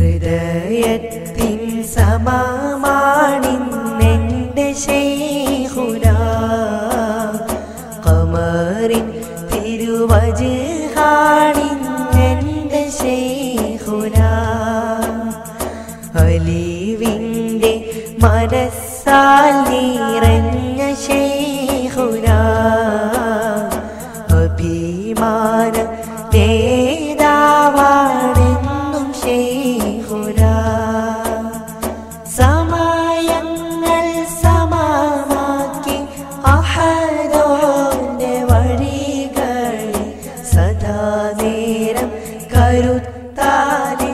ഹൃദയത്തിൻ സമാമാണിന്നെൻ്റെ ശൈഖുന കമറിൻ തിരുവജാണിന്നെൻ്റെ ശൈഖുന അലിവിൻ്റെ മനസ്സാൽ നിറഞ്ഞ ശൈഖുന അഭിമാന നേതാവാണെന്നും ശൈഖുന സമയങ്ങൾ സമാക്കി അഹദോന്റെ വഴികളിൽ സദാ നേരം കരുത്താലേ